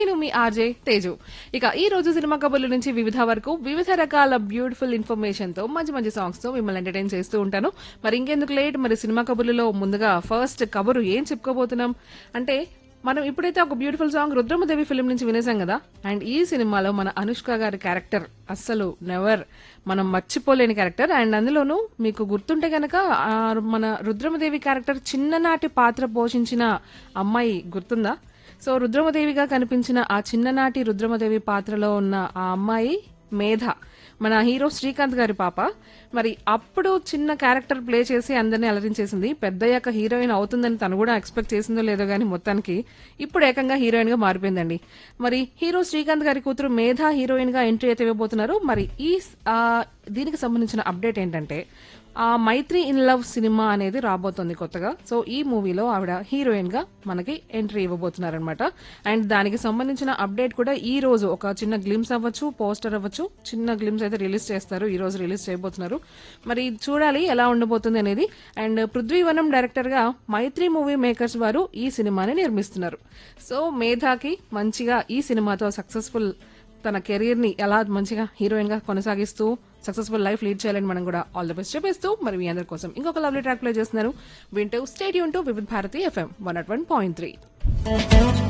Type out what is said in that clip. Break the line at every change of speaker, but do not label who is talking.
నేను మీ ఆర్జే తేజు ఇక ఈ రోజు సినిమా కబుర్ల నుంచి వివిధ వరకు వివిధ రకాల బ్యూటిఫుల్ ఇన్ఫర్మేషన్ తో మంచి మంచి సాంగ్స్ తో మిమ్మల్ని ఎంటర్టైన్ చేస్తూ ఉంటాను మరి ఇంకెందుకు లేట్ మరి సినిమా కబుర్లలో ముందుగా ఫస్ట్ కబురు ఏం చెప్పుకోబోతున్నాం అంటే మనం ఇప్పుడైతే ఒక బ్యూటిఫుల్ సాంగ్ రుద్రమదేవి ఫిల్మ్ నుంచి వినేసాం కదా అండ్ ఈ సినిమాలో మన అనుష్క గారి క్యారెక్టర్ అస్సలు నెవర్ మనం మర్చిపోలేని క్యారెక్టర్ అండ్ అందులోనూ మీకు గుర్తుంటే గనక ఆ మన రుద్రమదేవి క్యారెక్టర్ చిన్ననాటి పాత్ర పోషించిన అమ్మాయి గుర్తుందా సో రుద్రమదేవిగా కనిపించిన ఆ చిన్ననాటి రుద్రమదేవి పాత్రలో ఉన్న ఆ అమ్మాయి మేధ మన హీరో శ్రీకాంత్ గారి పాప మరి అప్పుడు చిన్న క్యారెక్టర్ ప్లే చేసి అందరినీ అలరించేసింది పెద్దయ్యాక హీరోయిన్ అవుతుందని తను కూడా ఎక్స్పెక్ట్ చేసిందో లేదో గానీ మొత్తానికి ఇప్పుడు ఏకంగా హీరోయిన్ గా మారిపోయిందండి మరి హీరో శ్రీకాంత్ గారి కూతురు మేధ హీరోయిన్ గా ఎంట్రీ అయితే ఇవ్వబోతున్నారు మరి ఈ ఆ, దీనికి సంబంధించిన అప్డేట్ ఏంటంటే ఆ మైత్రి ఇన్ లవ్ సినిమా అనేది రాబోతోంది కొత్తగా సో ఈ మూవీలో ఆవిడ హీరోయిన్ గా మనకి ఎంట్రీ ఇవ్వబోతున్నారనమాట అండ్ దానికి సంబంధించిన అప్డేట్ కూడా ఈ రోజు ఒక చిన్న గ్లిమ్స్ అవ్వచ్చు పోస్టర్ అవ్వచ్చు చిన్న గ్లిమ్స్ అయితే రిలీజ్ చేస్తారు ఈ రోజు రిలీజ్ చేయబోతున్నారు మరి చూడాలి ఎలా ఉండబోతుంది అనేది అండ్ పృథ్వీవనం డైరెక్టర్ గా మైత్రి మూవీ మేకర్స్ వారు ఈ సినిమాని నిర్మిస్తున్నారు సో మేధాకి మంచిగా ఈ సినిమాతో సక్సెస్ఫుల్ తన కెరీర్ ని ఎలా మంచిగా హీరోయిన్ గా కొనసాగిస్తూ సక్సెస్ఫుల్ లైఫ్ లీడ్ చేయాలని మనం కూడా ఆల్ ద బెస్ట్ చెప్పేస్తూ మరి మీ అందరి కోసం ఇంకొక లవ్లీ ట్రాక్ ప్లే చేస్తున్నారు వింటూ stay tuned to Vividh Bharati FM one naught one point three